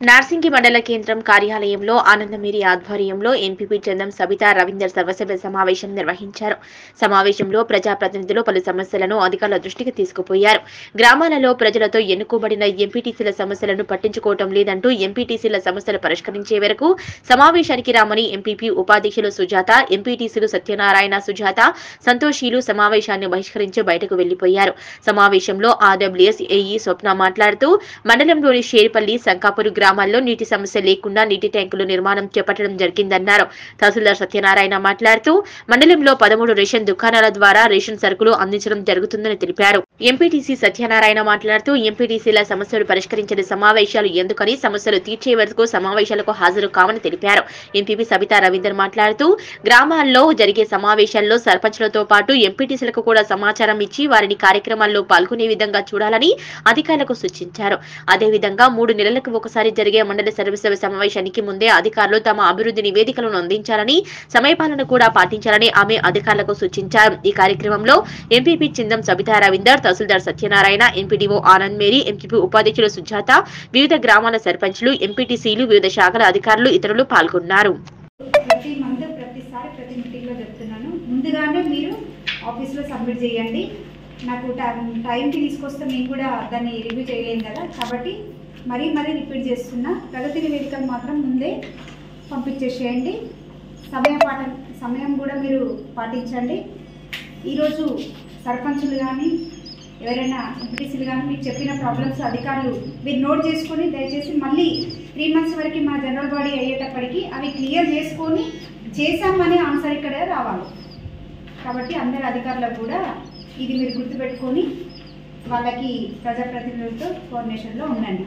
నార్సింగి మండల కేంద్రం కార్యాలయంలో ఆనందమేరి ఆధ్వర్యంలో ఎంపీపీ చందం సబితా రవీందర్ సర్వసభ్య సమావేశం నిర్వహించారు సమావేశంలో ప్రజాప్రతినిధులు పలు సమస్యలను అధికారుల దృష్టికి తీసుకుపోయారు గ్రామాలలో ప్రజలతో ఎన్నుకోబడిన ఎంపీటీసీల సమస్యలను పట్టించుకోవటం లేదంటూ ఎంపీటీసీల సమస్యలు పరిష్కరించే వరకు సమావేశానికి రామని ఎంపీపీ ఉపాధ్యక్షులు సుజాత ఎంపీటీసీలు సత్యనారాయణ సుజాత సంతోషీలు సమావేశాన్ని బహిష్కరించి బయటకు వెళ్లిపోయారు సమావేశంలో ఆర్డబ్ల్యూఎస్ ఏఈ స్వప్న మాట్లాడుతూ మండలంలోని షేర్పల్లి సంకాపూర్ గ్రామాల్లో నీటి సమస్య లేకుండా నీటి ట్యాంకులు నిర్మాణం చేపట్టడం జరిగిందన్నారు తహసీల్దార్ సత్యనారాయణ మాట్లాడుతూ మండలంలో పదమూడు రేషన్ దుకాణాల ద్వారా రేషన్ సరుకులు అందించడం జరుగుతుందని తెలిపారు ఎంపీటీసీ సత్యనారాయణ మాట్లాడుతూ ఎంపీటీసీల సమస్యలు పరిష్కరించని సమావేశాలు ఎందుకని సమస్యలు తీర్చే వరకు సమావేశాలకు హాజరు కావని తెలిపారు ఎంపీపీ సబితా రవీందర్ మాట్లాడుతూ గ్రామాల్లో జరిగే సమావేశాల్లో సర్పంచ్లతో పాటు ఎంపీటీసీలకు కూడా సమాచారం ఇచ్చి వారిని కార్యక్రమాల్లో పాల్గొనే విధంగా చూడాలని అధికారులకు సూచించారు అదేవిధంగా మూడు నెలలకు ఒకసారి జరిగే మండలి సర్వసభ్య సమావేశానికి ముందే అధికారులు తమ అభివృద్ధి నివేదికలను అందించాలని సమయపాలన కూడా పాటించాలని ఆమె అధికారులకు సూచించారు ఈ కార్యక్రమంలో ఎంపీపీ చిందం సబితా రవీందర్ తహసీల్దార్ సత్యనారాయణ ఎంపీడీఓ ఆనంద్ మేరీ ఎంపీపీ ఉపాధ్యక్షులు సుజాత వివిధ గ్రామాల సర్పంచ్లు ఎంపీటీసీలు వివిధ శాఖల అధికారులు ఇతరులు పాల్గొన్నారు ప్రతి మంత్ ప్రతిసారి ప్రతి మీటింగ్లో చెప్తున్నాను ముందుగానే మీరు ఆఫీస్లో సబ్మిట్ చేయండి నాకు టైం టైంకి తీసుకొస్తే మేము కూడా దాన్ని రివ్యూ చేయలేం కదా కాబట్టి మరీ మరీ రిపీట్ చేస్తున్నా ప్రగతి నివేదికలు మాత్రం ముందే పంపించేసేయండి సమయ పాట సమయం కూడా మీరు పాటించండి ఈరోజు సర్పంచులు కానీ ఎవరైనా ఎంపీటీసీలు కానీ మీకు చెప్పిన ప్రాబ్లమ్స్ అధికారులు మీరు నోట్ చేసుకొని దయచేసి మళ్ళీ త్రీ మంత్స్ వరకు మా జనరల్ బాడీ అయ్యేటప్పటికి అవి క్లియర్ చేసుకొని చేశామనే ఆన్సర్ ఇక్కడ రావాలి కాబట్టి అందరి అధికారులకు కూడా ఇది మీరు గుర్తుపెట్టుకొని వాళ్ళకి ప్రజాప్రతినిధులతో కోఆర్డినేషన్లో ఉండండి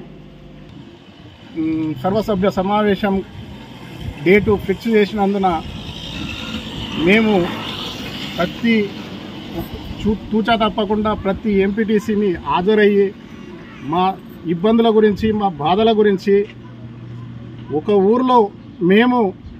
మ్, సర్వసభ్య సమావేశం డేటు ఫిక్స్ చేసినందున మేము ప్రతి చూ తూచా తప్పకుండా ప్రతి ఎంపీటీసీని హాజరయ్యి మా ఇబ్బందుల గురించి మా బాధల గురించి ఒక ఊర్లో మేము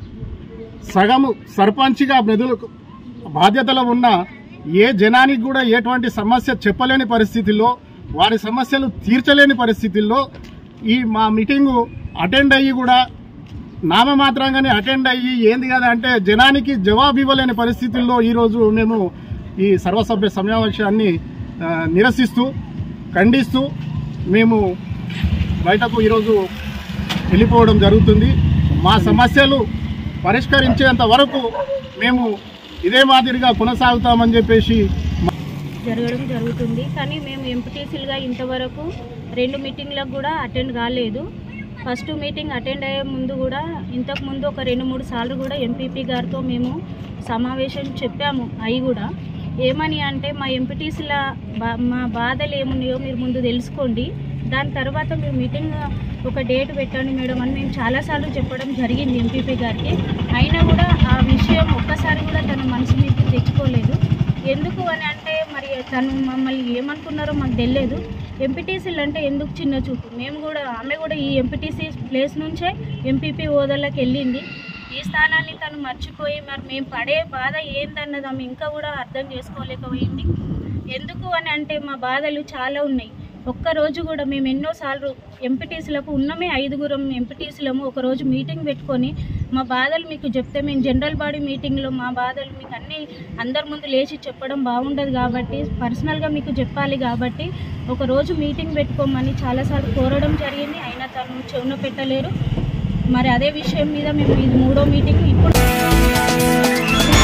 సగము సర్పంచ్గా మెదులు బాధ్యతలో ఉన్న ఏ జనానికి కూడా ఎటువంటి సమస్య చెప్పలేని పరిస్థితుల్లో వారి సమస్యలు తీర్చలేని పరిస్థితుల్లో ఈ మా మీటింగు అటెండ్ అయ్యి కూడా నామమాత్రంగానే అటెండ్ అయ్యి ఏంది కదా అంటే జనానికి జవాబు ఇవ్వలేని పరిస్థితుల్లో ఈరోజు మేము ఈ సర్వసభ్య సమావేశాన్ని ఆ, నిరసిస్తూ ఖండిస్తూ మేము బయటకు ఈరోజు వెళ్ళిపోవడం జరుగుతుంది మా సమస్యలు పరిష్కరించేంత వరకు మేము ఇదే మాదిరిగా కొనసాగుతామని చెప్పేసి జరగడం జరుగుతుంది కానీ మేము ఎంపీటీసీలుగా ఇంతవరకు రెండు మీటింగ్లకు కూడా అటెండ్ కాలేదు ఫస్ట్ మీటింగ్ అటెండ్ అయ్యే ముందు కూడా ఇంతకు ముందు ఒక రెండు మూడు సార్లు కూడా ఎంపీపీ గారితో మేము సమావేశం చెప్పాము అవి కూడా ఏమని అంటే మా ఎంపీటీసీల బా మా బాధలు ఏమున్నాయో మీరు ముందు తెలుసుకోండి దాని తర్వాత మీరు మీటింగ్ ఒక డేట్ పెట్టండి మేడం అని మేము చాలాసార్లు చెప్పడం జరిగింది ఎంపీపీ గారికి అయినా కూడా ఆ విషయం ఒక్కసారి కూడా తన మనసు మీద తెచ్చుకోలేదు ఎందుకు అని అంటే మరి తను మమ్మల్ని ఏమనుకున్నారో మాకు తెలియదు ఎంపీటీసీలు అంటే ఎందుకు చిన్న చూపు మేము కూడా ఆమె కూడా ఈ ఎంపీటీసీ ప్లేస్ నుంచే ఎంపీపీ హోదాలోకి వెళ్ళింది ఈ స్థానాన్ని తను మర్చిపోయి మరి మేము పడే బాధ ఏందన్నది ఆమె ఇంకా కూడా అర్థం చేసుకోలేకపోయింది ఎందుకు అని అంటే మా బాధలు చాలా ఉన్నాయి ఒక్కరోజు కూడా మేము ఎన్నోసార్లు ఎంపీటీసీలకు ఉన్నమే ఐదుగురం ఎంపీటీసీలము ఒకరోజు మీటింగ్ పెట్టుకొని మా బాధలు మీకు చెప్తే మేము జనరల్ బాడీ మీటింగ్లో మా బాధలు మీకు అన్నీ అందరి ముందు లేచి చెప్పడం బాగుండదు కాబట్టి పర్సనల్గా మీకు చెప్పాలి కాబట్టి ఒకరోజు మీటింగ్ పెట్టుకోమని చాలాసార్లు కోరడం జరిగింది అయినా తను చెవున పెట్టలేరు మరి అదే విషయం మీద మేము ఇది మూడో మీటింగ్ ఇప్పుడు